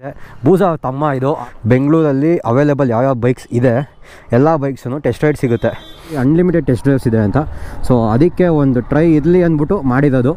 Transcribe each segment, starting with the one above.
ಬೂಸ ಅವ್ರ ತಮ್ಮ ಇದು ಬೆಂಗಳೂರಲ್ಲಿ ಅವೈಲೇಬಲ್ ಯಾವ್ಯಾವ ಬೈಕ್ಸ್ ಇದೆ ಎಲ್ಲ ಬೈಕ್ಸೂ ಟೆಸ್ಟ್ ರೈಡ್ ಸಿಗುತ್ತೆ ಅನ್ಲಿಮಿಟೆಡ್ ಟೆಸ್ಟ್ ಡ್ರೈವ್ಸ್ ಇದೆ ಅಂತ ಸೊ ಅದಕ್ಕೆ ಒಂದು ಟ್ರೈ ಇರಲಿ ಅಂದ್ಬಿಟ್ಟು ಮಾಡಿರೋದು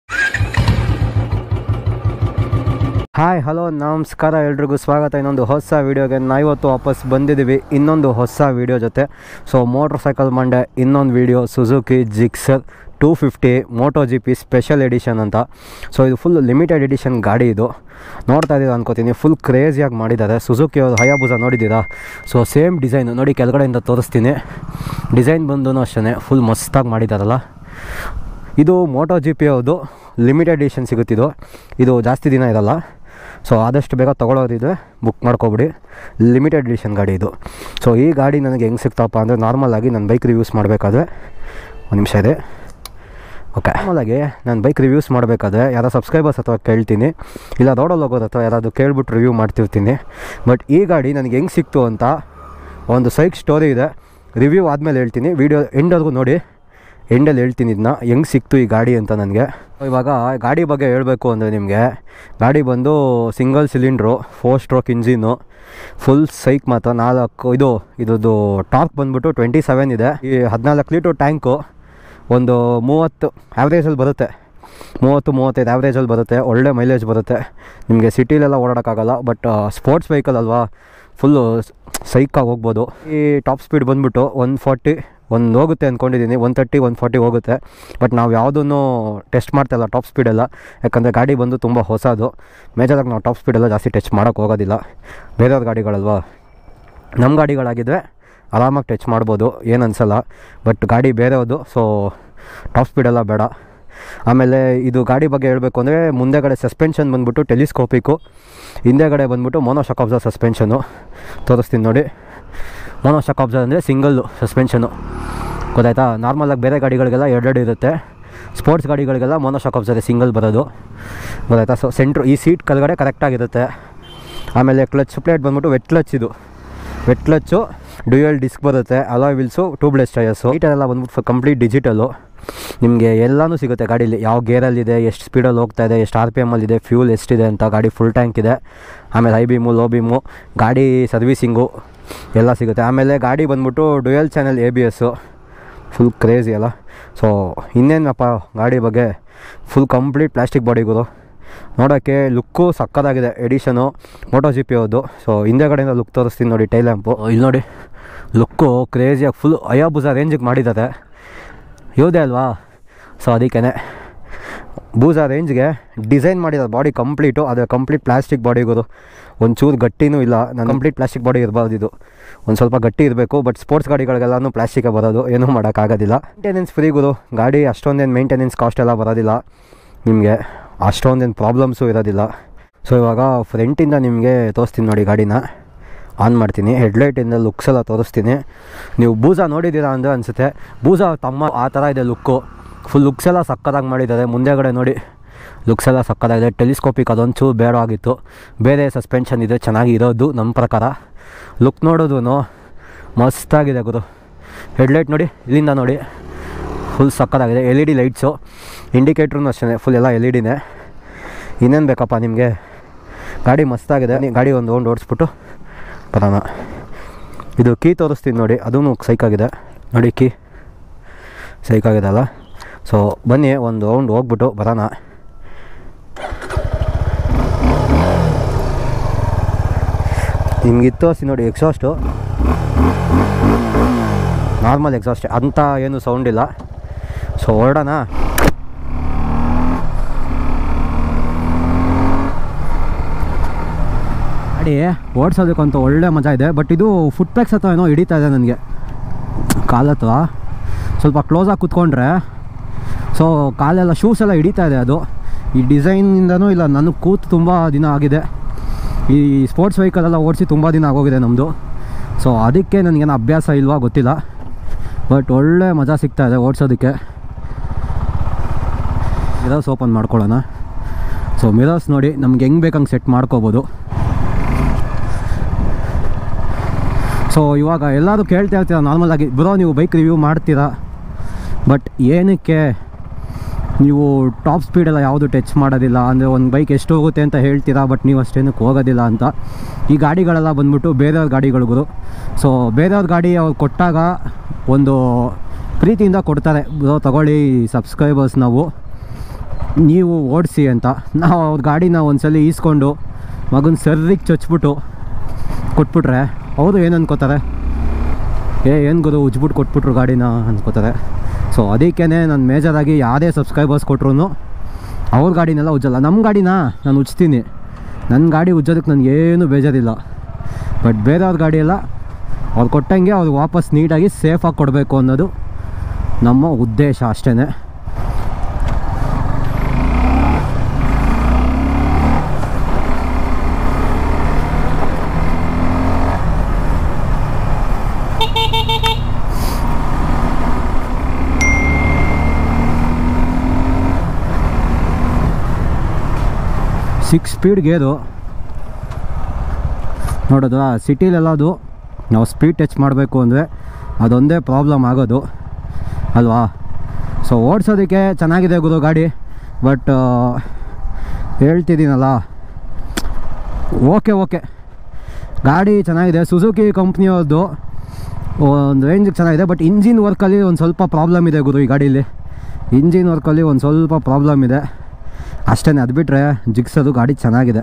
ಹಾಯ್ ಹಲೋ ನಮಸ್ಕಾರ ಎಲ್ರಿಗೂ ಸ್ವಾಗತ ಇನ್ನೊಂದು ಹೊಸ ವೀಡಿಯೋಗೆ ನಾವಿವತ್ತು ವಾಪಸ್ ಬಂದಿದ್ದೀವಿ ಇನ್ನೊಂದು ಹೊಸ ವೀಡಿಯೋ ಜೊತೆ ಸೊ ಮೋಟ್ರ್ ಸೈಕಲ್ ಮಂಡೆ ಇನ್ನೊಂದು video Suzuki Gixxer two fifty Moto G P special edition ಅಂತ ಸೊ ಇದು ಫುಲ್ ಲಿಮಿಟೆಡ್ ಎಡಿಷನ್ ಗಾಡಿ ಇದು ನೋಡ್ತಾ ಇದ್ದೀರಾ ಅನ್ಕೋತೀನಿ ಫುಲ್ ಕ್ರೇಜಿಯಾಗಿ ಮಾಡಿದ್ದಾರೆ ಸುಜುಕಿ ಅವ್ರು ಹಯಾಬುಸ ನೋಡಿದ್ದೀರಾ ಸೊ ಸೇಮ್ ಡಿಸೈನ್ ನೋಡಿ ಕೆಳಗಡೆಯಿಂದ ತೋರಿಸ್ತೀನಿ ಡಿಸೈನ್ ಬಂದು ಅಷ್ಟೇ ಫುಲ್ ಮಸ್ತಾಗಿ ಮಾಡಿದ್ದಾರಲ್ಲ ಇದು ಮೋಟೋ ಜಿ ಪಿ ಅವ್ರದ್ದು ಲಿಮಿಟೆಡ್ ಎಡಿಷನ್ ಸಿಗುತ್ತಿದ್ದು ಇದು ಜಾಸ್ತಿ ದಿನ ಇರಲ್ಲ ಸೊ ಆದಷ್ಟು ಬೇಗ ತೊಗೊಳೋದಿದ್ರೆ ಬುಕ್ ಮಾಡ್ಕೊಬಿಡಿ ಲಿಮಿಟೆಡ್ ಎಡಿಷನ್ ಗಾಡಿ ಇದು ಸೊ ಈ ಗಾಡಿ ನನಗೆ ಹೆಂಗೆ ಸಿಗ್ತಪ್ಪ ಅಂದರೆ ನಾರ್ಮಲಾಗಿ ನಾನು ಬೈಕ್ ರಿವ್ಯೂಸ್ ಮಾಡಬೇಕಾದ್ರೆ ಒಂದು ನಿಮಿಷ ಇದೆ ಓಕೆ ನಾರ್ಮಲಾಗಿ ನಾನು ಬೈಕ್ ರಿವ್ಯೂಸ್ ಮಾಡಬೇಕಾದ್ರೆ ಯಾರೋ ಸಬ್ಸ್ಕ್ರೈಬರ್ಸ್ ಅಥವಾ ಕೇಳ್ತೀನಿ ಇಲ್ಲ ರೋಡಲ್ಲಿ ಹೋಗೋದು ಅಥವಾ ಯಾರಾದರೂ ಕೇಳ್ಬಿಟ್ಟು ರಿವ್ಯೂ ಮಾಡ್ತಿರ್ತೀನಿ ಬಟ್ ಈ ಗಾಡಿ ನನಗೆ ಹೆಂಗೆ ಸಿಕ್ತು ಅಂತ ಒಂದು ಸೈಕ್ ಸ್ಟೋರಿ ಇದೆ ರಿವ್ಯೂ ಆದಮೇಲೆ ಹೇಳ್ತೀನಿ ವೀಡಿಯೋ ಎಂಡ್ವರೆಗೂ ನೋಡಿ ಎಂಡಲ್ಲಿ ಹೇಳ್ತೀನಿ ಇದನ್ನ ಹೆಂಗೆ ಸಿಕ್ತು ಈ ಗಾಡಿ ಅಂತ ನನಗೆ ಇವಾಗ ಗಾಡಿ ಬಗ್ಗೆ ಹೇಳಬೇಕು ಅಂದರೆ ನಿಮಗೆ ಗಾಡಿ ಬಂದು single cylinder four stroke engine full ಸೈಕ್ ಮಾತ್ರ ನಾಲ್ಕು ಇದು ಇದ್ರದ್ದು ಟಾರ್ಕ್ ಬಂದ್ಬಿಟ್ಟು ಟ್ವೆಂಟಿ ಸೆವೆನ್ ಇದೆ ಈ ಹದಿನಾಲ್ಕು ಲೀಟ್ರ್ ಟ್ಯಾಂಕು ಒಂದು ಮೂವತ್ತು ಆ್ಯಾವ್ರೇಜಲ್ಲಿ ಬರುತ್ತೆ ಮೂವತ್ತು ಮೂವತ್ತೈದು ಆ್ಯಾವ್ರೇಜಲ್ಲಿ ಬರುತ್ತೆ ಒಳ್ಳೆ ಮೈಲೇಜ್ ಬರುತ್ತೆ ನಿಮಗೆ ಸಿಟಿಲೆಲ್ಲ ಓಡಾಡೋಕ್ಕಾಗಲ್ಲ ಬಟ್ ಸ್ಪೋರ್ಟ್ಸ್ ವೆಹಿಕಲ್ ಅಲ್ವಾ ಫುಲ್ಲು ಸೈಕಾಗಿ ಹೋಗ್ಬೋದು ಈ ಟಾಪ್ ಸ್ಪೀಡ್ ಬಂದ್ಬಿಟ್ಟು ಒನ್ ಫಾರ್ಟಿ ಒಂದು ಹೋಗುತ್ತೆ ಅಂದ್ಕೊಂಡಿದ್ದೀನಿ ಒನ್ ತರ್ಟಿ ಒನ್ ಫಾರ್ಟಿ ಹೋಗುತ್ತೆ ಬಟ್ ನಾವು ಯಾವುದನ್ನು ಟೆಸ್ಟ್ ಮಾಡ್ತಾಯಿಲ್ಲ ಟಾಪ್ ಸ್ಪೀಡೆಲ್ಲ ಯಾಕಂದರೆ ಗಾಡಿ ಬಂದು ತುಂಬ ಹೊಸದು ಮೇಜರಾಗಿ ನಾವು ಟಾಪ್ ಸ್ಪೀಡೆಲ್ಲ ಜಾಸ್ತಿ ಟಚ್ ಮಾಡೋಕ್ಕೆ ಹೋಗೋದಿಲ್ಲ ಬೇರೆಯವ್ರ ಗಾಡಿಗಳಲ್ವಾ ನಮ್ಮ ಗಾಡಿಗಳಾಗಿದ್ದರೆ ಆರಾಮಾಗಿ ಟಚ್ ಮಾಡ್ಬೋದು ಏನು ಅನಿಸಲ್ಲ ಬಟ್ ಗಾಡಿ ಬೇರೆಯದು ಸೊ ಟಾಪ್ ಸ್ಪೀಡೆಲ್ಲ ಬೇಡ ಆಮೇಲೆ ಇದು ಗಾಡಿ ಬಗ್ಗೆ ಹೇಳಬೇಕು ಅಂದರೆ ಮುಂದೆಗಡೆ ಸಸ್ಪೆನ್ಷನ್ ಬಂದ್ಬಿಟ್ಟು ಟೆಲಿಸ್ಕೋಪಿಕ್ಕು ಹಿಂದೆಗಡೆ ಬಂದ್ಬಿಟ್ಟು ಮೋನೋಶಾಕ್ ಅಬ್ಸರ್ ಸಸ್ಪೆನ್ಷನು ತೋರಿಸ್ತೀನಿ ನೋಡಿ ಮೋನೋಶಾಕ್ ಅಬ್ಸರ್ ಅಂದರೆ ಸಿಂಗಲ್ಲು ಸಸ್ಪೆನ್ಷನು ಗೊತ್ತಾಯ್ತಾ ನಾರ್ಮಲಾಗಿ ಬೇರೆ ಗಾಡಿಗಳಿಗೆಲ್ಲ ಎರಡೆರಡು ಇರುತ್ತೆ ಸ್ಪೋರ್ಟ್ಸ್ ಗಾಡಿಗಳಿಗೆಲ್ಲ ಮೋನೋಶಾಕ್ ಅಬ್ಸರ್ ಸಿಂಗಲ್ ಬರೋದು ಗೊತ್ತಾಯ್ತಾ ಸೊ ಸೆಂಟ್ರು ಈ ಸೀಟ್ ಕೆಳಗಡೆ ಕರೆಕ್ಟಾಗಿರುತ್ತೆ ಆಮೇಲೆ ಕ್ಲಚ್ ಪ್ಲೇಟ್ ಬಂದ್ಬಿಟ್ಟು ವೆಟ್ ಕ್ಲಚ್ ಇದು ವೆಟ್ ಕ್ಲಚ್ಚು ಡ್ಯೂಯಲ್ ಡಿಸ್ಕ್ ಬರುತ್ತೆ ಅಲಾಯ್ ವಿಲ್ಸು ಟ್ಯೂಬ್ಲೆಸ್ ಟಯರ್ಸು ಈಟೆಲ್ಲ ಬಂದ್ಬಿಟ್ಟು ಕಂಪ್ಲೀಟ್ ಡಿಜಿಟಲು ನಿಮಗೆ ಎಲ್ಲನೂ ಸಿಗುತ್ತೆ ಗಾಡೀಲಿ ಯಾವ ಗೇರಲ್ಲಿದೆ ಎಷ್ಟು ಸ್ಪೀಡಲ್ಲಿ ಹೋಗ್ತಾ ಇದೆ ಎಷ್ಟು ಆರ್ ಪಿ ಎಮ್ಮಲ್ಲಿದೆ ಫ್ಯೂಲ್ ಎಷ್ಟಿದೆ ಅಂತ ಗಾಡಿ ಫುಲ್ ಟ್ಯಾಂಕ್ ಇದೆ ಆಮೇಲೆ ಹೈ ಬೀಮು ಲೋ ಬೀಮು ಗಾಡಿ ಸರ್ವೀಸಿಂಗು ಎಲ್ಲ ಸಿಗುತ್ತೆ ಆಮೇಲೆ ಗಾಡಿ ಬಂದ್ಬಿಟ್ಟು dual channel A B S full crazy ಅಲ್ಲ ಸೊ ಇನ್ನೇನಪ್ಪ ಗಾಡಿ ಬಗ್ಗೆ ಫುಲ್ ಕಂಪ್ಲೀಟ್ ಪ್ಲಾಸ್ಟಿಕ್ ಬಾಡಿಗಳು ನೋಡೋಕ್ಕೆ ಲುಕ್ಕು ಸಕ್ಕತ್ತಾಗಿದೆ ಎಡಿಷನು ಮೋಟೋ ಜಿ ಪಿ ಅವ್ರದ್ದು ಸೊ ಹಿಂದೆಗಡೆಯಿಂದ ಲುಕ್ ತೋರಿಸ್ತೀನಿ ನೋಡಿ ಟೈಲ್ ಲ್ಯಾಂಪು ಇಲ್ಲಿ ನೋಡಿ ಲುಕ್ಕು ಕ್ರೇಜಿಯಾಗಿ ಫುಲ್ ಅಯಾಬುಜ ರೇಂಜಿಗೆ ಮಾಡಿದ್ದಾರೆ ಇವ್ದೇ ಅಲ್ವಾ ಸೊ ಅದಕ್ಕೇ ಬೂಸ ರೇಂಜ್ಗೆ ಡಿಸೈನ್ ಮಾಡಿದ್ದಾರೆ ಬಾಡಿ ಕಂಪ್ಲೀಟು ಅದು ಕಂಪ್ಲೀಟ್ ಪ್ಲಾಸ್ಟಿಕ್ ಬಾಡಿಗೋದು ಒಂಚೂರು ಗಟ್ಟಿನೂ ಇಲ್ಲ ನಾನು ಕಂಪ್ಲೀಟ್ ಪ್ಲಾಸ್ಟಿಕ್ ಬಾಡಿ ಇರಬಾರ್ದು ಇದು ಒಂದು ಸ್ವಲ್ಪ ಗಟ್ಟಿ ಇರಬೇಕು ಬಟ್ ಸ್ಪೋರ್ಟ್ಸ್ ಗಾಡಿಗಳಿಗೆಲ್ಲನೂ ಪ್ಲಾಸ್ಟಿಕೇ ಬರೋದು ಏನೂ ಮಾಡೋಕ್ಕಾಗೋದಿಲ್ಲ ಮೇಂಟೆನೆನ್ಸ್ ಫ್ರೀ ಗುರು ಗಾಡಿ ಅಷ್ಟೊಂದೇನು ಮೇಂಟೆನೆನ್ಸ್ ಕಾಸ್ಟ್ ಎಲ್ಲ ಬರೋದಿಲ್ಲ ನಿಮಗೆ ಅಷ್ಟೊಂದೇನು ಪ್ರಾಬ್ಲಮ್ಸು ಇರೋದಿಲ್ಲ ಸೊ ಇವಾಗ ಫ್ರಂಟಿಂದ ನಿಮಗೆ ತೋರಿಸ್ತೀನಿ ನೋಡಿ ಗಾಡಿನ ಆನ್ ಮಾಡ್ತೀನಿ ಹೆಡ್ಲೈಟಿಂದ ಲುಕ್ಸ್ ಎಲ್ಲ ತೋರಿಸ್ತೀನಿ ನೀವು ಬೂಸ ನೋಡಿದ್ದೀರಾ ಅಂದರೆ ಅನಿಸುತ್ತೆ ಬೂಸ ತಮ್ಮ ಆ ಥರ ಇದೆ ಲುಕ್ಕು ಫುಲ್ ಲುಕ್ಸ್ ಎಲ್ಲ ಸಕ್ಕತ್ತಾಗಿ ಮಾಡಿದ್ದಾರೆ ಮುಂದೆಗಡೆ ನೋಡಿ ಲುಕ್ಸ್ ಎಲ್ಲ ಸಕ್ಕತ್ತಾಗಿದೆ ಟೆಲಿಸ್ಕೋಪಿಕ್ ಅದೊಂಚೂರು ಬೇಡ ಆಗಿತ್ತು ಬೇರೆ ಸಸ್ಪೆನ್ಷನ್ ಇದೆ ಚೆನ್ನಾಗಿ ಇರೋದು ನಮ್ಮ ಪ್ರಕಾರ ಲುಕ್ ನೋಡೋದು ಮಸ್ತಾಗಿದೆ ಗುರು ಹೆಡ್ಲೈಟ್ ನೋಡಿ ಇಲ್ಲಿಂದ ನೋಡಿ ಫುಲ್ ಸಕ್ಕತ್ತಾಗಿದೆ ಎಲ್ ಇ ಡಿ ಲೈಟ್ಸು ಇಂಡಿಕೇಟ್ರೂ ಅಷ್ಟೇ ಫುಲ್ ಎಲ್ಲ ಎಲ್ ಇ ಡಿನೇ ಇನ್ನೇನು ಬೇಕಪ್ಪ ನಿಮಗೆ ಗಾಡಿ ಮಸ್ತಾಗಿದೆ ನೀ ಗಾಡಿ ಒಂದು ರೌಂಡ್ ಓಡಿಸ್ಬಿಟ್ಟು ಬರೋಣ ಇದು ಕೀ ತೋರಿಸ್ತೀನಿ ನೋಡಿ ಅದೂ ಸೈಕಾಗಿದೆ ನೋಡಿ ಕೀ ಸೈಕಾಗಿದೆ ಅಲ್ಲ ಸೊ ಬನ್ನಿ ಒಂದು ರೌಂಡ್ ಹೋಗ್ಬಿಟ್ಟು ಬರೋಣ ನಿಮ್ಗೆ ತೋರಿಸಿ ನೋಡಿ ಎಕ್ಸಾಸ್ಟು ನಾರ್ಮಲ್ ಎಕ್ಸಾಸ್ಟ್ ಅಂಥ ಏನು ಸೌಂಡ್ ಇಲ್ಲ ಸೊ ಹೊರಡೋಣ ಗಾಡಿ ಓಡಿಸೋದಕ್ಕಂತೂ ಒಳ್ಳೆ ಮಜಾ ಇದೆ ಬಟ್ ಇದು ಫುಟ್ ಪ್ಯಾಕ್ಸ್ ಅಥವಾ ಏನೋ ಹಿಡಿತಾ ಇದೆ ನನಗೆ ಕಾಲತ್ವ ಸ್ವಲ್ಪ ಕ್ಲೋಸಾಗಿ ಕೂತ್ಕೊಂಡ್ರೆ ಸೊ ಕಾಲೆಲ್ಲ ಶೂಸ್ ಎಲ್ಲ ಹಿಡಿತಾ ಇದೆ ಅದು ಈ ಡಿಸೈನಿಂದನೂ ಇಲ್ಲ ನನಗೆ ಕೂತು ತುಂಬ ದಿನ ಆಗಿದೆ ಈ ಸ್ಪೋರ್ಟ್ಸ್ ವೆಹಿಕಲೆಲ್ಲ ಓಡಿಸಿ ತುಂಬ ದಿನ ಆಗೋಗಿದೆ ನಮ್ಮದು ಸೊ ಅದಕ್ಕೆ ನನಗೇನು ಅಭ್ಯಾಸ ಇಲ್ವಾ ಗೊತ್ತಿಲ್ಲ ಬಟ್ ಒಳ್ಳೆ ಮಜಾ ಸಿಗ್ತಾ ಇದೆ ಓಡಿಸೋದಕ್ಕೆ ಮಿರರ್ಸ್ ಓಪನ್ ಮಾಡ್ಕೊಳ್ಳೋಣ ಸೊ ಮಿರರ್ಸ್ ನೋಡಿ ನಮ್ಗೆ ಹೆಂಗೆ ಬೇಕಂಗೆ ಸೆಟ್ ಮಾಡ್ಕೋಬೋದು ಸೊ ಇವಾಗ ಎಲ್ಲರೂ ಕೇಳ್ತಾ ಇರ್ತೀರ ನಾರ್ಮಲಾಗಿ ಬ್ರೋ ನೀವು ಬೈಕ್ ರಿವ್ಯೂ ಮಾಡ್ತೀರಾ ಬಟ್ ಏನಕ್ಕೆ ನೀವು ಟಾಪ್ ಸ್ಪೀಡೆಲ್ಲ ಯಾವುದು ಟಚ್ ಮಾಡೋದಿಲ್ಲ ಅಂದರೆ ಒಂದು ಬೈಕ್ ಎಷ್ಟು ಹೋಗುತ್ತೆ ಅಂತ ಹೇಳ್ತೀರಾ ಬಟ್ ನೀವು ಅಷ್ಟೇನಕ್ಕೆ ಹೋಗೋದಿಲ್ಲ ಅಂತ ಈ ಗಾಡಿಗಳೆಲ್ಲ ಬಂದ್ಬಿಟ್ಟು ಬೇರೆಯವ್ರ ಗಾಡಿಗಳಿಗೂ ಸೊ ಬೇರೆಯವ್ರ ಗಾಡಿ ಅವ್ರು ಕೊಟ್ಟಾಗ ಒಂದು ಪ್ರೀತಿಯಿಂದ ಕೊಡ್ತಾರೆ ಬ್ರೋ ತಗೊಳ್ಳಿ ಸಬ್ಸ್ಕ್ರೈಬರ್ಸ್ ನಾವು ನೀವು ಓಡಿಸಿ ಅಂತ ನಾವು ಅವ್ರ ಗಾಡಿನ ಒಂದ್ಸಲ ಈಸ್ಕೊಂಡು ಮಗನ ಸರ್ರಿಗೆ ಚಚ್ಬಿಟ್ಟು ಕೊಟ್ಬಿಟ್ರೆ ಅವರು ಏನು ಅನ್ಕೋತಾರೆ ಏ ಏನು ಗುರು ಉಜ್ಬಿಟ್ಟು ಕೊಟ್ಬಿಟ್ರು ಗಾಡಿನ ಅನ್ಕೋತಾರೆ ಸೊ ಅದಕ್ಕೇ ನಾನು ಮೇಜರಾಗಿ ಯಾವುದೇ ಸಬ್ಸ್ಕ್ರೈಬರ್ಸ್ ಕೊಟ್ರು ಅವ್ರ ಗಾಡಿನೆಲ್ಲ ಉಜ್ಜಲ್ಲ ನಮ್ಮ ಗಾಡಿನ ನಾನು ಉಜ್ತೀನಿ ನನ್ನ ಗಾಡಿ ಉಜ್ಜೋದಕ್ಕೆ ನನಗೇನು ಬೇಜಾರಿಲ್ಲ ಬಟ್ ಬೇರೆಯವ್ರ ಗಾಡಿ ಎಲ್ಲ ಅವ್ರು ಕೊಟ್ಟಂಗೆ ಅವ್ರಿಗೆ ವಾಪಸ್ ನೀಟಾಗಿ ಸೇಫಾಗಿ ಕೊಡಬೇಕು ಅನ್ನೋದು ನಮ್ಮ ಉದ್ದೇಶ ಅಷ್ಟೇ ಸಿಕ್ಸ್ ಸ್ಪೀಡ್ ಗೇರು ನೋಡೋದು ಸಿಟಿಲೆಲ್ಲ ಅದು ನಾವು ಸ್ಪೀಡ್ ಟಚ್ ಮಾಡಬೇಕು ಅಂದರೆ ಅದೊಂದೇ ಪ್ರಾಬ್ಲಮ್ ಆಗೋದು ಅಲ್ವಾ ಸೊ ಓಡಿಸೋದಕ್ಕೆ ಚೆನ್ನಾಗಿದೆ ಗುರು ಗಾಡಿ ಬಟ್ ಹೇಳ್ತಿದ್ದೀನಲ್ಲ ಓಕೆ ಓಕೆ ಗಾಡಿ ಚೆನ್ನಾಗಿದೆ ಸುಜುಕಿ ಕಂಪ್ನಿಯವ್ರದ್ದು ಒಂದು ರೇಂಜಿಗೆ ಚೆನ್ನಾಗಿದೆ ಬಟ್ ಇಂಜಿನ್ ವರ್ಕಲ್ಲಿ ಒಂದು ಸ್ವಲ್ಪ ಪ್ರಾಬ್ಲಮ್ ಇದೆ ಗುರು ಈ ಗಾಡೀಲಿ ಇಂಜಿನ್ ವರ್ಕಲ್ಲಿ ಒಂದು ಸ್ವಲ್ಪ ಪ್ರಾಬ್ಲಮ್ ಇದೆ ಅಷ್ಟೇ ಅದು ಬಿಟ್ಟರೆ ಜಿಗ್ಸೋದು ಗಾಡಿ ಚೆನ್ನಾಗಿದೆ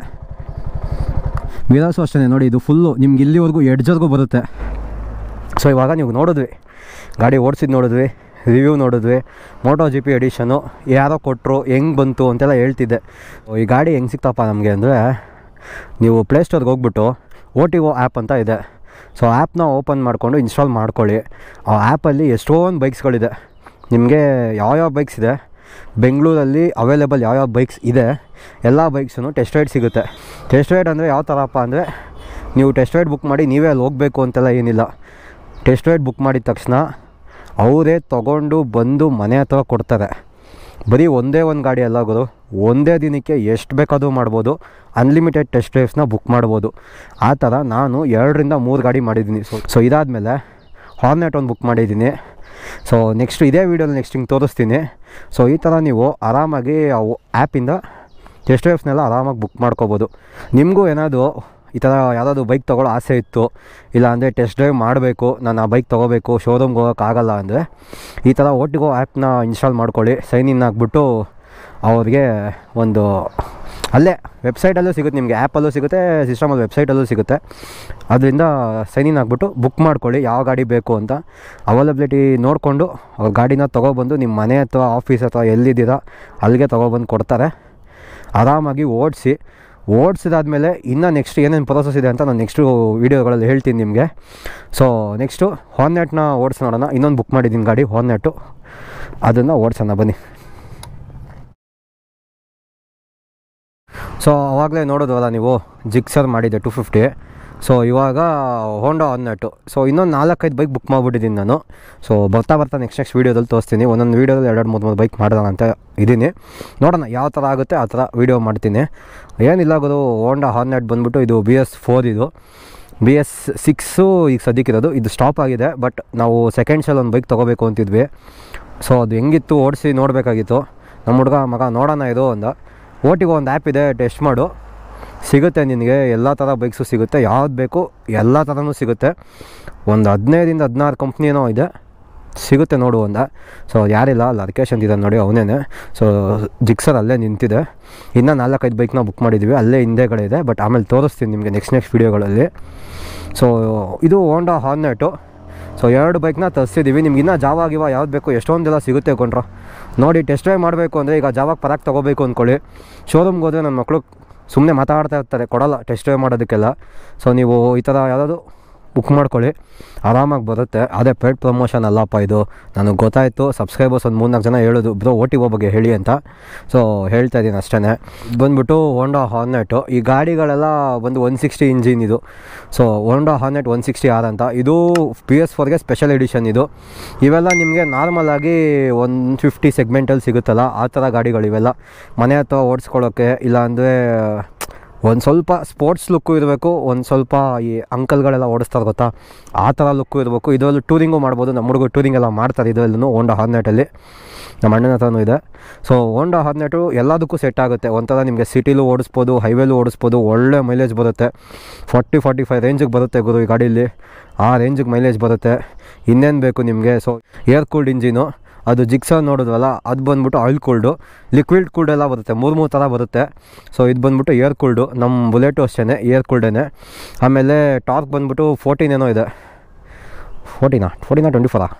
ಮಿರರ್ಸು ಅಷ್ಟೇ ನೋಡಿ ಇದು ಫುಲ್ಲು ನಿಮ್ಗೆ ಇಲ್ಲಿವರೆಗೂ ಎಡ್ಜರ್ಗೂ ಬರುತ್ತೆ ಸೊ ಇವಾಗ ನೀವು ನೋಡಿದ್ವಿ ಗಾಡಿ ಓಡಿಸಿದ್ದು ನೋಡಿದ್ವಿ ರಿವ್ಯೂ ನೋಡಿದ್ವಿ ಮೋಟೋ ಜಿ ಪಿ ಎಡಿಷನು ಯಾರೋ ಕೊಟ್ಟರು ಹೆಂಗೆ ಬಂತು ಅಂತೆಲ್ಲ ಹೇಳ್ತಿದ್ದೆ ಈ ಗಾಡಿ ಹೆಂಗೆ ಸಿಕ್ತಪ್ಪ ನಮಗೆ ಅಂದರೆ ನೀವು ಪ್ಲೇಸ್ಟೋರ್ಗೆ ಹೋಗ್ಬಿಟ್ಟು ಓ ಟಿ ಓ ಆ್ಯಪ್ ಅಂತ ಇದೆ ಸೊ ಆ್ಯಪ್ನ ಓಪನ್ ಮಾಡಿಕೊಂಡು ಇನ್ಸ್ಟಾಲ್ ಮಾಡ್ಕೊಳ್ಳಿ ಆ ಆ್ಯಪಲ್ಲಿ ಎಷ್ಟೊಂದು ಬೈಕ್ಸ್ಗಳಿದೆ ನಿಮಗೆ ಯಾವ್ಯಾವ ಬೈಕ್ಸ್ ಇದೆ ಬೆಂಗಳೂರಲ್ಲಿ ಅವೈಲೇಬಲ್ ಯಾವ್ಯಾವ ಬೈಕ್ಸ್ ಇದೆ ಎಲ್ಲ ಬೈಕ್ಸೂ ಟೆಸ್ಟ್ ರೈಡ್ ಸಿಗುತ್ತೆ ಟೆಸ್ಟ್ ರೈಡ್ ಅಂದರೆ ಯಾವ ಥರಪ್ಪ ಅಂದರೆ ನೀವು ಟೆಸ್ಟ್ ರೈಡ್ ಬುಕ್ ಮಾಡಿ ನೀವೇ ಅಲ್ಲಿ ಹೋಗಬೇಕು ಅಂತೆಲ್ಲ ಏನಿಲ್ಲ ಟೆಸ್ಟ್ ರೈಡ್ ಬುಕ್ ಮಾಡಿದ ತಕ್ಷಣ ಅವರೇ ತೊಗೊಂಡು ಬಂದು ಮನೆ ಹತ್ರ ಕೊಡ್ತಾರೆ ಬರೀ ಒಂದೇ ಒಂದು ಗಾಡಿ ಅಲ್ಲ ಗುರು ಒಂದೇ ದಿನಕ್ಕೆ ಎಷ್ಟು ಬೇಕಾದರೂ ಮಾಡ್ಬೋದು ಅನ್ಲಿಮಿಟೆಡ್ ಟೆಸ್ಟ್ ಡ್ರೈವ್ಸ್ನ ಬುಕ್ ಮಾಡ್ಬೋದು ಆ ಥರ ನಾನು ಎರಡರಿಂದ ಮೂರು ಗಾಡಿ ಮಾಡಿದ್ದೀನಿ ಸೊ ಸೊ ಇದಾದಮೇಲೆ ಹಾರ್ನೆಟ್ ಒಂದು ಬುಕ್ ಮಾಡಿದ್ದೀನಿ ಸೊ ನೆಕ್ಸ್ಟ್ ಇದೇ ವೀಡಿಯೋಲಿ ನೆಕ್ಸ್ಟ್ ಹಿಂಗೆ ತೋರಿಸ್ತೀನಿ ಸೊ ಈ ಥರ ನೀವು ಆರಾಮಾಗಿ ಆ್ಯಪಿಂದ ಟೆಸ್ಟ್ ಡ್ರೈವ್ಸ್ನೆಲ್ಲ ಆರಾಮಾಗಿ ಬುಕ್ ಮಾಡ್ಕೋಬೋದು ನಿಮಗೂ ಏನಾದರೂ ಈ ಥರ ಯಾವುದಾದ್ರು ಬೈಕ್ ತೊಗೊಳ್ಳೋ ಆಸೆ ಇತ್ತು ಇಲ್ಲ ಅಂದರೆ ಟೆಸ್ಟ್ ಡ್ರೈವ್ ಮಾಡಬೇಕು ನಾನು ಆ ಬೈಕ್ ತೊಗೋಬೇಕು ಶೋರೂಮ್ಗೆ ಹೋಗೋಕ್ಕಾಗಲ್ಲ ಅಂದರೆ ಈ ಥರ ಒಟ್ಟಿಗೋ ಆ್ಯಪ್ನ ಇನ್ಸ್ಟಾಲ್ ಮಾಡ್ಕೊಳ್ಳಿ ಸೈನ್ ಇನ್ ಆಗಿಬಿಟ್ಟು ಅವ್ರಿಗೆ ಒಂದು ಅಲ್ಲೇ ವೆಬ್ಸೈಟಲ್ಲೂ ಸಿಗುತ್ತೆ ನಿಮಗೆ ಆ್ಯಪಲ್ಲೂ ಸಿಗುತ್ತೆ ಸಿಸ್ಟಮಲ್ಲಿ ವೆಬ್ಸೈಟಲ್ಲೂ ಸಿಗುತ್ತೆ ಅದರಿಂದ ಸೈನ್ ಇನ್ ಆಗಿಬಿಟ್ಟು ಬುಕ್ ಮಾಡ್ಕೊಳ್ಳಿ ಯಾವ ಗಾಡಿ ಬೇಕು ಅಂತ ಅವೈಲಬಿಲಿಟಿ ನೋಡಿಕೊಂಡು ಅವ್ರ ಗಾಡಿನ ತೊಗೊಬಂದು ನಿಮ್ಮ ಮನೆ ಅಥವಾ ಆಫೀಸ್ ಅಥವಾ ಎಲ್ಲಿದ್ದೀರಾ ಅಲ್ಲಿಗೆ ತೊಗೊಬಂದು ಕೊಡ್ತಾರೆ ಆರಾಮಾಗಿ ಓಡಿಸಿ ಓಡಿಸಿದಾದ್ಮೇಲೆ ಇನ್ನು ನೆಕ್ಸ್ಟ್ ಏನೇನು ಪ್ರೊಸೆಸ್ ಇದೆ ಅಂತ ನಾನು ನೆಕ್ಸ್ಟು ವೀಡಿಯೋಗಳಲ್ಲಿ ಹೇಳ್ತೀನಿ ನಿಮಗೆ ಸೊ ನೆಕ್ಸ್ಟು ಹಾರ್ನೆಟ್ನ ಓಡಿಸಿ ನೋಡೋಣ ಇನ್ನೊಂದು ಬುಕ್ ಮಾಡಿದ್ದೀನಿ ಗಾಡಿ ಹಾರ್ನೆಟ್ಟು ಅದನ್ನು ಓಡಿಸೋಣ ಬನ್ನಿ ಸೊ ಅವಾಗಲೇ ನೋಡೋದಲ್ಲ ನೀವು ಜಿಕ್ಸರ್ ಮಾಡಿದ್ದೆ ಟು ಫಿಫ್ಟಿ ಸೊ ಇವಾಗ ಹೋಂಡಾ ಹಾರ್ನೆಟ್ಟು ಸೊ ಇನ್ನೊಂದು ನಾಲ್ಕೈದು ಬೈಕ್ ಬುಕ್ ಮಾಡಿಬಿಟ್ಟಿದ್ದೀನಿ ನಾನು ಸೊ ಬರ್ತಾ ಬರ್ತಾ ನೆಕ್ಸ್ಟ್ ನೆಕ್ಸ್ಟ್ ವೀಡಿಯೋದಲ್ಲಿ ತೋರಿಸ್ತೀನಿ ಒಂದೊಂದು ವೀಡಿಯೋದಲ್ಲಿ ಎರಡು ಮೂರು ಮೂರು ಬೈಕ್ ಮಾಡೋಣ ಅಂತ ಇದ್ದೀನಿ ನೋಡೋಣ ಯಾವ ಥರ ಆಗುತ್ತೆ ಆ ಥರ ವೀಡಿಯೋ ಮಾಡ್ತೀನಿ ಏನಿಲ್ಲ ಗುರು ಹೋಂಡಾ ಹಾರ್ನೆಟ್ ಬಂದ್ಬಿಟ್ಟು ಇದು ಬಿ ಎಸ್ ಫೋರ್ ಇದು ಬಿ ಎಸ್ ಸಿಕ್ಸು ಈಗ ಸದ್ಯಕ್ಕಿರೋದು ಇದು ಸ್ಟಾಪ್ ಆಗಿದೆ ಬಟ್ ನಾವು ಸೆಕೆಂಡ್ ಶೆಲ್ ಒಂದು ಬೈಕ್ ತೊಗೋಬೇಕು ಅಂತಿದ್ವಿ ಸೊ ಅದು ಹೆಂಗಿತ್ತು ಓಡಿಸಿ ನೋಡಬೇಕಾಗಿತ್ತು ನಮ್ಮ ಹುಡುಗ ಮಗ ನೋಡೋಣ ಇದು ಅಂದ ಓಟಿಗೆ ಒಂದು ಆ್ಯಪ್ ಇದೆ ಟೆಸ್ಟ್ ಮಾಡು ಸಿಗುತ್ತೆ ನಿನಗೆ ಎಲ್ಲ ಥರ ಬೈಕ್ಸು ಸಿಗುತ್ತೆ ಯಾವ್ದು ಬೇಕು ಎಲ್ಲ ಥರನೂ ಸಿಗುತ್ತೆ ಒಂದು ಹದಿನೈದಿಂದ ಹದಿನಾರು ಕಂಪ್ನಿನೋ ಇದೆ ಸಿಗುತ್ತೆ ನೋಡು ಅಂದ ಸೊ ಯಾರಿಲ್ಲ ಅಲ್ಲಿ ಅರ್ಕೇಶ್ ಅಂತಿದ್ದಾನೆ ನೋಡಿ ಅವನೇ ಸೊ ಜಿಕ್ಸರ್ ಅಲ್ಲೇ ನಿಂತಿದೆ ಇನ್ನೂ ನಾಲ್ಕೈದು ಬೈಕ್ನ ಬುಕ್ ಮಾಡಿದ್ದೀವಿ ಅಲ್ಲೇ ಹಿಂದೆಗಡೆ ಇದೆ ಬಟ್ ಆಮೇಲೆ ತೋರಿಸ್ತೀನಿ ನಿಮಗೆ ನೆಕ್ಸ್ಟ್ ನೆಕ್ಸ್ಟ್ ವೀಡಿಯೋಗಳಲ್ಲಿ ಸೊ ಇದು ಹೋಂಡಾ ಹಾರ್ನೆಟು ಸೊ ಎರಡು ಬೈಕ್ನ ತರಿಸಿದ್ದೀವಿ ನಿಮ್ಗೆ ಇನ್ನೂ ಜಾವ ಗಿವ ಯಾವ್ದು ಬೇಕು ಎಷ್ಟೊಂದೆಲ್ಲ ಸಿಗುತ್ತೆ ಕೊಂಡ್ರ ನೋಡಿ ಟೆಸ್ಟ್ ಡ್ರೈವ್ ಮಾಡಬೇಕು ಅಂದರೆ ಈಗ ಜಾವಾಗ ಪರಾಕ್ ತೊಗೋಬೇಕು ಅಂದ್ಕೊಳ್ಳಿ ಶೋರೂಮ್ಗೆ ಹೋದರೆ ನನ್ನ ಮಕ್ಕಳು ಸುಮ್ಮನೆ ಮಾತಾಡ್ತಾ ಇರ್ತಾರೆ ಕೊಡಲ್ಲ ಟೆಸ್ಟ್ ಡ್ರೈವ್ ಮಾಡೋದಕ್ಕೆಲ್ಲ ಸೊ ನೀವು ಈ ಥರ ಯಾವುದಾದ್ರು ಬುಕ್ ಮಾಡ್ಕೊಳ್ಳಿ ಆರಾಮಾಗಿ ಬರುತ್ತೆ ಅದೇ ಪೇಡ್ ಪ್ರಮೋಷನ್ ಅಲ್ಲಪ್ಪ ಇದು ನನಗೆ ಗೊತ್ತಾಯಿತು ಸಬ್ಸ್ಕ್ರೈಬರ್ಸ್ ಒಂದು ಮೂರ್ನಾಲ್ಕು ಜನ ಹೇಳೋದು ಬ್ರೋ ಓ ಟಿ ಓ ಬಗ್ಗೆ ಹೇಳಿ ಅಂತ ಸೊ ಹೇಳ್ತಾ ಇದ್ದೀನಿ ಅಷ್ಟೇ ಬಂದ್ಬಿಟ್ಟು ಹೋಂಡಾ ಹಾರ್ನೆಟು ಈ ಗಾಡಿಗಳೆಲ್ಲ ಬಂದು ಒನ್ ಸಿಕ್ಸ್ಟಿ ಇಂಜಿನ್ ಇದು so Honda Hornet one sixty R ಅಂತ ಇದು ಪಿ ಎಸ್ ಫೋರ್ಗೆ ಸ್ಪೆಷಲ್ ಎಡಿಷನ್ ಇದು ಇವೆಲ್ಲ ನಿಮಗೆ ನಾರ್ಮಲಾಗಿ ಒನ್ ಫಿಫ್ಟಿ ಸೆಗ್ಮೆಂಟಲ್ಲಿ ಸಿಗುತ್ತಲ್ಲ ಆ ಥರ ಗಾಡಿಗಳು ಇವೆಲ್ಲ ಮನೆ ಹತ್ರ ಓಡಿಸ್ಕೊಳ್ಳೋಕ್ಕೆ ಇಲ್ಲಾಂದರೆ ಒಂದು ಸ್ವಲ್ಪ ಸ್ಪೋರ್ಟ್ಸ್ ಲುಕ್ಕು ಇರಬೇಕು ಒಂದು ಸ್ವಲ್ಪ ಈ ಅಂಕಲ್ಗಳೆಲ್ಲ ಓಡಿಸ್ತಾರೆ ಗೊತ್ತಾ ಆ ಥರ ಲುಕ್ಕು ಇರಬೇಕು ಇದರಲ್ಲಿ ಟೂರಿಂಗು ಮಾಡ್ಬೋದು ನಮ್ಮ ಹುಡುಗರು ಟೂರಿಂಗ್ ಎಲ್ಲ ಮಾಡ್ತಾರೆ ಇದರಲ್ಲೂ ಹೋಂಡಾ ಹಾರ್ನೆಟಲ್ಲಿ ನಮ್ಮ ಅಣ್ಣನ ಹತ್ರನೂ ಇದೆ ಸೊ ಹೋಂಡಾ ಹಾರ್ನೆಟು ಎಲ್ಲದಕ್ಕೂ ಸೆಟ್ ಆಗುತ್ತೆ ಒಂಥರ ನಿಮಗೆ ಸಿಟಿಲೂ ಓಡಿಸ್ಬೋದು ಹೈವೇಲೂ ಓಡಿಸ್ಬೋದು ಒಳ್ಳೆ ಮೈಲೇಜ್ ಬರುತ್ತೆ ಫಾರ್ಟಿ ಫಾರ್ಟಿ ಫೈವ್ ರೇಂಜಿಗೆ ಬರುತ್ತೆ ಗುರು ಈ ಗಾಡೀಲಿ ಆ ರೇಂಜಿಗೆ ಮೈಲೇಜ್ ಬರುತ್ತೆ ಇನ್ನೇನು ಬೇಕು ನಿಮಗೆ ಸೊ ಏರ್ ಕೂಲ್ಡ್ ಇಂಜಿನು ಅದು ಜಿಕ್ಸರ್ ನೋಡಿದ್ವಲ್ಲ ಅದು ಬಂದ್ಬಿಟ್ಟು ಆಯಿಲ್ ಕೂಲ್ಡು ಲಿಕ್ವಿಡ್ ಕೂಲ್ಡ್ ಎಲ್ಲ ಬರುತ್ತೆ ಮೂರು ಮೂರು ಥರ ಬರುತ್ತೆ ಸೊ ಇದು ಬಂದ್ಬಿಟ್ಟು ಏರ್ ಕೂಲ್ಡು ನಮ್ಮ ಬುಲೆಟು ಅಷ್ಟೇ ಏರ್ ಕೂಲ್ಡೇ ಆಮೇಲೆ ಟಾರ್ಕ್ ಬಂದ್ಬಿಟ್ಟು ಫೋರ್ಟೀನ್ ಏನೋ ಇದೆ ಫೋರ್ಟೀನಾ ಫೋರ್ಟೀನಾ ಟ್ವೆಂಟಿ ಫೋರಾ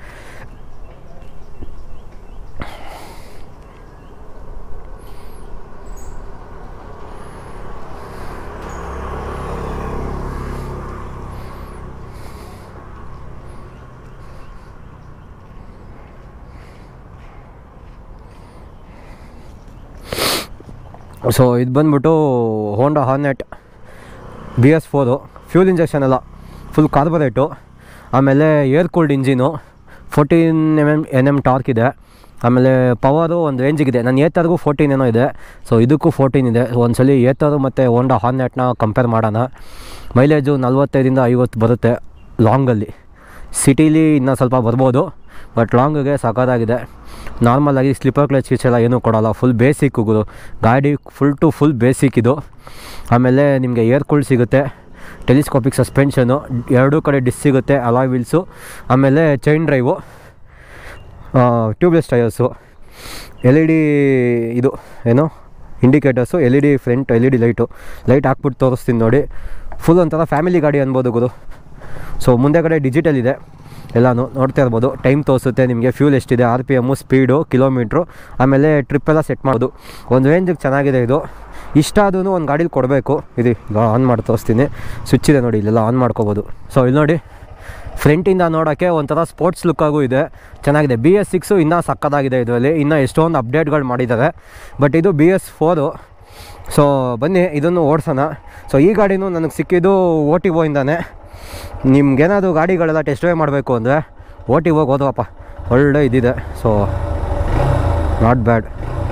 ಸೊ ಇದು ಬಂದ್ಬಿಟ್ಟು Honda Hornet B S four fuel injection ಎಲ್ಲ ಫುಲ್ ಕಾರ್ಬೊರೇಟು ಆಮೇಲೆ air cooled engine fourteen M M N M torque ಇದೆ ಆಮೇಲೆ ಪವರು ಒಂದು ರೇಂಜಿಗಿದೆ ನನ್ನ ಏತರ್ಗೂ ಫೋರ್ಟೀನ್ ಏನೋ ಇದೆ ಸೊ ಇದಕ್ಕೂ ಫೋರ್ಟೀನ್ ಇದೆ ಒಂದ್ಸಲಿ ಏತರು ಮತ್ತು ಹೋಂಡಾ ಹಾರ್ನೆಟ್ನ ಕಂಪೇರ್ ಮಾಡೋಣ ಮೈಲೇಜು ನಲ್ವತ್ತೈದಿಂದ ಐವತ್ತು ಬರುತ್ತೆ ಲಾಂಗಲ್ಲಿ ಸಿಟೀಲಿ ಇನ್ನೂ ಸ್ವಲ್ಪ ಬರ್ಬೋದು ಬಟ್ ಲಾಂಗಿಗೆ ಸಖತ್ತಾಗಿದೆ ನಾರ್ಮಲಾಗಿ ಸ್ಲಿಪ್ಪರ್ ಕ್ಲಚ್ ಕಿಚ್ ಎಲ್ಲ ಏನೂ ಕೊಡೋಲ್ಲ ಫುಲ್ ಬೇಸಿಕ್ ಗುರು ಗಾಡಿ ಫುಲ್ ಟು ಫುಲ್ ಬೇಸಿಕ್ ಇದು ಆಮೇಲೆ ನಿಮಗೆ ಏರ್ ಕೂಲ್ಡ್ ಸಿಗುತ್ತೆ ಟೆಲಿಸ್ಕೋಪಿಕ್ ಸಸ್ಪೆನ್ಷನು ಎರಡೂ ಕಡೆ ಡಿಸ್ ಸಿಗುತ್ತೆ ಅಲಾಯ್ ವೀಲ್ಸು ಆಮೇಲೆ chain drive tubeless tyres L E D ಇದು ಏನು indicators L E D front L E D light light ಹಾಕ್ಬಿಟ್ಟು ತೋರಿಸ್ತೀನಿ ನೋಡಿ ಫುಲ್ ಒಂಥರ ಫ್ಯಾಮಿಲಿ ಗಾಡಿ ಅನ್ಬೋದು ಗುರು ಸೊ ಮುಂದೆ ಕಡೆ ಡಿಜಿಟಲ್ ಇದೆ ಎಲ್ಲನೂ ನೋಡ್ತಾ ಇರ್ಬೋದು ಟೈಮ್ ತೋರಿಸುತ್ತೆ ನಿಮಗೆ ಫ್ಯೂಲ್ ಎಷ್ಟಿದೆ R P M speed kilometre ಆಮೇಲೆ ಟ್ರಿಪ್ ಎಲ್ಲ ಸೆಟ್ ಮಾಡೋದು ಒಂದು ರೇಂಜಿಗೆ ಚೆನ್ನಾಗಿದೆ ಇದು ಇಷ್ಟ ಆದ್ರೂ ಒಂದು ಗಾಡೀಲಿ ಕೊಡಬೇಕು ಇದು ಈಗ ಆನ್ ಮಾಡಿ ತೋರಿಸ್ತೀನಿ ಸ್ವಿಚ್ ಇದೆ ನೋಡಿ ಇಲ್ಲೆಲ್ಲ ಆನ್ ಮಾಡ್ಕೋಬೋದು ಸೊ ಇಲ್ಲಿ ನೋಡಿ ಫ್ರಂಟಿಂದ ನೋಡೋಕ್ಕೆ ಒಂಥರ ಸ್ಪೋರ್ಟ್ಸ್ ಲುಕ್ಕಾಗೂ ಇದೆ ಚೆನ್ನಾಗಿದೆ ಬಿ ಎಸ್ ಸಿಕ್ಸು ಇನ್ನೂ ಸಕ್ಕತ್ತಾಗಿದೆ ಇದರಲ್ಲಿ ಇನ್ನೂ ಎಷ್ಟೊಂದು ಅಪ್ಡೇಟ್ಗಳು ಮಾಡಿದ್ದಾರೆ ಬಟ್ ಇದು ಬಿ ಎಸ್ ಫೋರು ಸೊ ಬನ್ನಿ ಇದನ್ನು ಓಡಿಸೋಣ ಸೊ ಈ ಗಾಡಿನೂ ನನಗೆ ಸಿಕ್ಕಿದ್ದು ಓ ಟಿ ಓಯಿಂದಾನೆ ನಿಮ್ಗೇನಾದರೂ ಗಾಡಿಗಳೆಲ್ಲ ಟೆಸ್ಟ್ ಡ್ರೈವ್ ಮಾಡಬೇಕು ಅಂದರೆ ಓ ಟಿ ಹೋಗಿ ಹೋದ್ವಪ್ಪ ಒಳ್ಳೆ ಇದಿದೆ ಸೊ ನಾಟ್ ಬ್ಯಾಡ್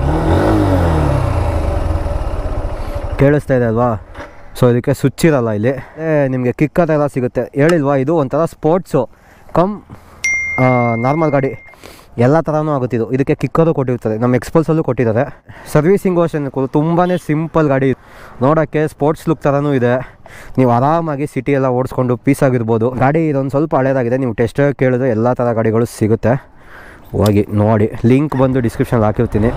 ಕೇಳಿಸ್ತಾ ಇದೆ ಅಲ್ವಾ ಸೊ ಇದಕ್ಕೆ ಸ್ವಿಚ್ ಇರಲ್ಲ ಇಲ್ಲಿ ನಿಮಗೆ ಕಿಕ್ ಅದೆಲ್ಲ ಸಿಗುತ್ತೆ ಹೇಳಿಲ್ವಾ ಇದು ಒಂಥರ ಸ್ಪೋರ್ಟ್ಸು ಕಮ್ ನಾರ್ಮಲ್ ಗಾಡಿ ಎಲ್ಲ ಥರನೂ ಆಗುತ್ತಿದ್ದು ಇದಕ್ಕೆ ಕಿಕ್ಕರು ಕೊಟ್ಟಿರ್ತಾರೆ ನಮ್ಮ ಎಕ್ಸ್ಪಲ್ಸಲ್ಲೂ ಕೊಟ್ಟಿದ್ದಾರೆ ಸರ್ವಿಸಿಂಗು ಅಷ್ಟೇ ತುಂಬಾ ಸಿಂಪಲ್ ಗಾಡಿ ನೋಡೋಕ್ಕೆ ಸ್ಪೋರ್ಟ್ಸ್ ಲುಕ್ ಥರನೂ ಇದೆ ನೀವು ಆರಾಮಾಗಿ ಸಿಟಿ ಎಲ್ಲ ಓಡಿಸ್ಕೊಂಡು ಪೀಸ್ ಆಗಿರ್ಬೋದು ಗಾಡಿ ಇದೊಂದು ಸ್ವಲ್ಪ ಹಳೇದಾಗಿದೆ ನೀವು ಟೆಸ್ಟ್ ಕೇಳಿದ್ರೆ ಎಲ್ಲ ಥರ ಗಾಡಿಗಳು ಸಿಗುತ್ತೆ ಹೋಗಿ ನೋಡಿ ಲಿಂಕ್ ಬಂದು ಡಿಸ್ಕ್ರಿಪ್ಷನಲ್ಲಿ ಹಾಕಿರ್ತೀನಿ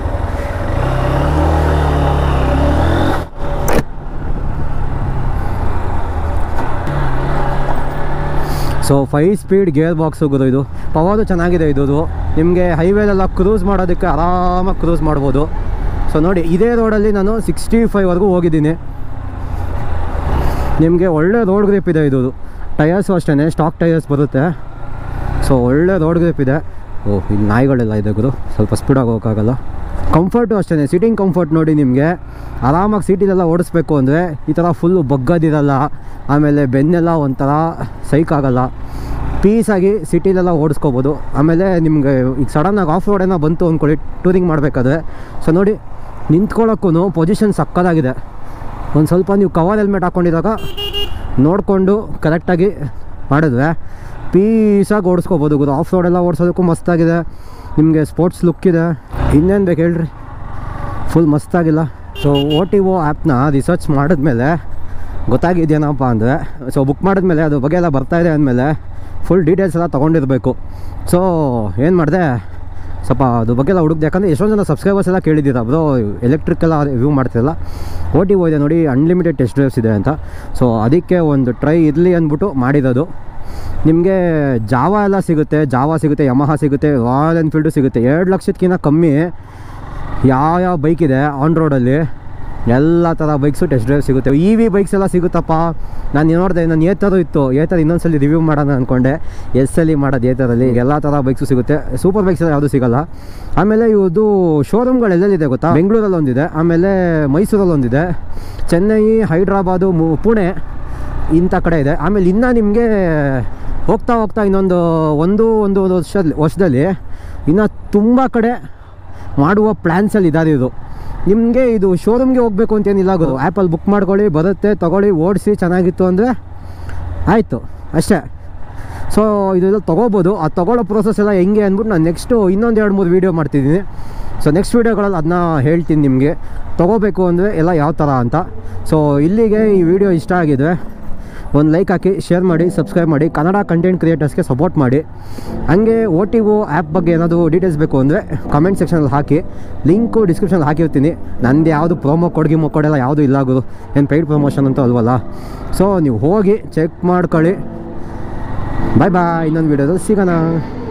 so five speed gear box ಹೋಗೋದು ಇದು ಪವರು ಚೆನ್ನಾಗಿದೆ ಇದು ನಿಮಗೆ ಹೈವೇಲೆಲ್ಲ ಕ್ರೂಸ್ ಮಾಡೋದಕ್ಕೆ ಆರಾಮಾಗಿ ಕ್ರೂಸ್ ಮಾಡ್ಬೋದು ಸೊ ನೋಡಿ ಇದೇ ರೋಡಲ್ಲಿ ನಾನು ಸಿಕ್ಸ್ಟಿ ಫೈವ್ವರೆಗೂ ಹೋಗಿದ್ದೀನಿ ನಿಮಗೆ ಒಳ್ಳೆ ರೋಡ್ ಗ್ರಿಪ್ ಇದೆ ಇದು ಟಯರ್ಸು ಅಷ್ಟೇ ಸ್ಟಾಕ್ ಟಯರ್ಸ್ ಬರುತ್ತೆ ಸೊ ಒಳ್ಳೆ ರೋಡ್ ಗ್ರಿಪ್ ಇದೆ ಓಹ್ ಇಲ್ಲಿ ನಾಯಿಗಳೆಲ್ಲ ಇದೆ ಗುರು ಸ್ವಲ್ಪ ಸ್ಪೀಡಾಗಿ ಹೋಗೋಕ್ಕಾಗಲ್ಲ ಕಂಫರ್ಟು ಅಷ್ಟೇ ಸಿಟ್ಟಿಂಗ್ ಕಂಫರ್ಟ್ ನೋಡಿ ನಿಮಗೆ ಆರಾಮಾಗಿ ಸೀಟಿಲೆಲ್ಲ ಓಡಿಸ್ಬೇಕು ಅಂದರೆ ಈ ಥರ ಫುಲ್ಲು ಬಗ್ಗದಿರಲ್ಲ ಆಮೇಲೆ ಬೆನ್ನೆಲ್ಲ ಒಂಥರ ಸೈಕ್ ಆಗಲ್ಲ ಪೀಸಾಗಿ ಸಿಟಿಲೆಲ್ಲ ಓಡಿಸ್ಕೋಬೋದು ಆಮೇಲೆ ನಿಮಗೆ ಈಗ ಸಡನ್ನಾಗಿ ಆಫ್ ರೋಡ್ ಏನೋ ಬಂತು ಅಂದ್ಕೊಳ್ಳಿ ಟೂರಿಂಗ್ ಮಾಡಬೇಕಾದ್ರೆ ಸೊ ನೋಡಿ ನಿಂತ್ಕೊಳ್ಳೋಕ್ಕೂ ಪೊಸಿಷನ್ ಸಕ್ಕದಾಗಿದೆ ಒಂದು ಸ್ವಲ್ಪ ನೀವು ಕವರ್ ಹೆಲ್ಮೆಟ್ ಹಾಕ್ಕೊಂಡಿದ್ದಾಗ ನೋಡಿಕೊಂಡು ಕರೆಕ್ಟಾಗಿ ಮಾಡಿದ್ರೆ ಪೀಸಾಗಿ ಓಡಿಸ್ಕೋಬೋದು ಗುರು ಆಫ್ ರೋಡೆಲ್ಲ ಓಡಿಸೋದಕ್ಕೂ ಮಸ್ತಾಗಿದೆ ನಿಮಗೆ ಸ್ಪೋರ್ಟ್ಸ್ ಲುಕ್ ಇದೆ ಇನ್ನೇನು ಬೇಕು ಹೇಳ್ರಿ ಫುಲ್ ಮಸ್ತಾಗಿಲ್ಲ ಸೊ ಓ ಟಿ ಓ ಆ್ಯಪ್ನ ರಿಸರ್ಚ್ ಮಾಡಿದ್ಮೇಲೆ ಗೊತ್ತಾಗಿದೆಯೇನಪ್ಪ ಅಂದರೆ ಸೊ ಬುಕ್ ಮಾಡಿದ್ಮೇಲೆ ಅದು ಬಗ್ಗೆ ಎಲ್ಲ ಬರ್ತಾ ಇದೆ ಅಂದಮೇಲೆ ಫುಲ್ ಡೀಟೇಲ್ಸ್ ಎಲ್ಲ ತೊಗೊಂಡಿರಬೇಕು ಸೊ ಏನು ಮಾಡಿದೆ ಸ್ವಲ್ಪ ಅದ್ರ ಬಗ್ಗೆ ಎಲ್ಲ ಹುಡುಕ್ದೆ ಯಾಕಂದರೆ ಎಷ್ಟೊಂದು ಜನ ಸಬ್ಸ್ಕ್ರೈಬರ್ಸ್ ಎಲ್ಲ ಕೇಳಿದ್ದೀರ ಬ್ರೋ ಎಲೆಕ್ಟ್ರಿಕ್ ಎಲ್ಲ ರಿವ್ಯೂ ಮಾಡ್ತಿರಲ್ಲ ಓ ಟಿ ಓ ಇದೆ ನೋಡಿ ಅನ್ಲಿಮಿಟೆಡ್ ಟೆಸ್ಟ್ ಡ್ರೈವ್ಸ್ ಇದೆ ಅಂತ ಸೊ ಅದಕ್ಕೆ ಒಂದು ಟ್ರೈ ಇರಲಿ ಅಂದ್ಬಿಟ್ಟು ಮಾಡಿರೋದು ನಿಮಗೆ ಜಾವ ಎಲ್ಲ ಸಿಗುತ್ತೆ ಜಾವ ಸಿಗುತ್ತೆ ಯಮಹ ಸಿಗುತ್ತೆ ರಾಯಲ್ ಎನ್ಫೀಲ್ಡು ಸಿಗುತ್ತೆ ಎರಡು ಲಕ್ಷಕ್ಕಿಂತ ಕಮ್ಮಿ ಯಾವ ಯಾವ ಬೈಕ್ ಇದೆ ಆನ್ ರೋಡಲ್ಲಿ ಎಲ್ಲ ಥರ ಬೈಕ್ಸು ಟೆಸ್ಟ್ ಡ್ರೈವ್ ಸಿಗುತ್ತೆ ಇ ವಿ ಬೈಕ್ಸ್ ಎಲ್ಲ ಸಿಗುತ್ತಪ್ಪ ನಾನು ನೋಡಿದೆ ನಾನು ಏತರು ಇತ್ತು ಏತರ ಇನ್ನೊಂದ್ಸಲಿ ರಿವ್ಯೂ ಮಾಡೋಣ ಅಂದ್ಕೊಂಡೆ ಎಸ್ ಎಲ್ಲಿ ಮಾಡೋದು ಏತರಲ್ಲಿ ಎಲ್ಲ ಥರ ಬೈಕ್ಸು ಸಿಗುತ್ತೆ ಸೂಪರ್ ಬೈಕ್ಸ್ ಎಲ್ಲ ಯಾವುದೂ ಸಿಗಲ್ಲ ಆಮೇಲೆ ಇವ್ರದ್ದು ಶೋರೂಮ್ಗಳು ಎಲ್ಲೆಲ್ಲಿದೆ ಗೊತ್ತಾ ಬೆಂಗಳೂರಲ್ಲಿ ಒಂದಿದೆ ಆಮೇಲೆ ಮೈಸೂರಲ್ಲಿ ಒಂದಿದೆ ಚೆನ್ನೈ ಹೈದ್ರಾಬಾದು ಮು ಪುಣೆ ಇಂಥ ಕಡೆ ಇದೆ ಆಮೇಲೆ ಇನ್ನೂ ನಿಮಗೆ ಹೋಗ್ತಾ ಹೋಗ್ತಾ ಇನ್ನೊಂದು ಒಂದು ಒಂದು ವರ್ಷದಲ್ಲಿ ವರ್ಷದಲ್ಲಿ ಇನ್ನು ತುಂಬ ಕಡೆ ಮಾಡುವ ಪ್ಲ್ಯಾನ್ಸಲ್ಲಿ ಇದ್ದಾರೆ ಇದು ನಿಮಗೆ ಇದು ಶೋರೂಮ್ಗೆ ಹೋಗಬೇಕು ಅಂತೇನಿಲ್ಲ ಗುರು ಆ್ಯಪಲ್ಲಿ ಬುಕ್ ಮಾಡ್ಕೊಳ್ಳಿ ಬರುತ್ತೆ ತೊಗೊಳ್ಳಿ ಓಡಿಸಿ ಚೆನ್ನಾಗಿತ್ತು ಅಂದರೆ ಆಯಿತು ಅಷ್ಟೇ ಸೊ ಇದೆಲ್ಲ ತೊಗೋಬೋದು ಆ ತೊಗೊಳ್ಳೋ ಪ್ರೋಸೆಸ್ ಎಲ್ಲ ಹೆಂಗೆ ಅಂದ್ಬಿಟ್ಟು ನಾನು ನೆಕ್ಸ್ಟು ಇನ್ನೊಂದು ಎರಡು ಮೂರು ವೀಡಿಯೋ ಮಾಡ್ತಿದ್ದೀನಿ ಸೊ ನೆಕ್ಸ್ಟ್ ವೀಡಿಯೋಗಳಲ್ಲಿ ಅದನ್ನ ಹೇಳ್ತೀನಿ ನಿಮಗೆ ತೊಗೋಬೇಕು ಅಂದರೆ ಎಲ್ಲ ಯಾವ ಥರ ಅಂತ ಸೊ ಇಲ್ಲಿಗೆ ಈ ವಿಡಿಯೋ ಇಷ್ಟ ಆಗಿದೆ ಒಂದು ಲೈಕ್ ಹಾಕಿ ಶೇರ್ ಮಾಡಿ ಸಬ್ಸ್ಕ್ರೈಬ್ ಮಾಡಿ ಕನ್ನಡ ಕಂಟೆಂಟ್ ಕ್ರಿಯೇಟರ್ಸ್ಗೆ ಸಪೋರ್ಟ್ ಮಾಡಿ ಹಂಗೆ ಓ ಟಿ ಓ ಆ್ಯಪ್ ಬಗ್ಗೆ ಏನಾದರೂ ಡೀಟೇಲ್ಸ್ ಬೇಕು ಅಂದರೆ ಕಮೆಂಟ್ ಸೆಕ್ಷನಲ್ಲಿ ಹಾಕಿ ಲಿಂಕು ಡಿಸ್ಕ್ರಿಪ್ಷನಲ್ಲಿ ಹಾಕಿರ್ತೀನಿ ನಂದು ಯಾವುದು ಪ್ರೋಮೋ ಕೋಡ್ ಗಿಮೋ ಕೋಡ್ ಎಲ್ಲ ಯಾವುದೂ ಇಲ್ಲ ಗುರು ಏನು ಪೇಯ್ಡ್ ಪ್ರಮೋಷನ್ ಅಂತೂ ಅಲ್ವಲ್ಲ ಸೊ ನೀವು ಹೋಗಿ ಚೆಕ್ ಮಾಡ್ಕೊಳ್ಳಿ ಬಾಯ್ ಬಾಯ್ ಇನ್ನೊಂದು ವೀಡಿಯೋದಲ್ಲಿ ಸಿಗೋಣ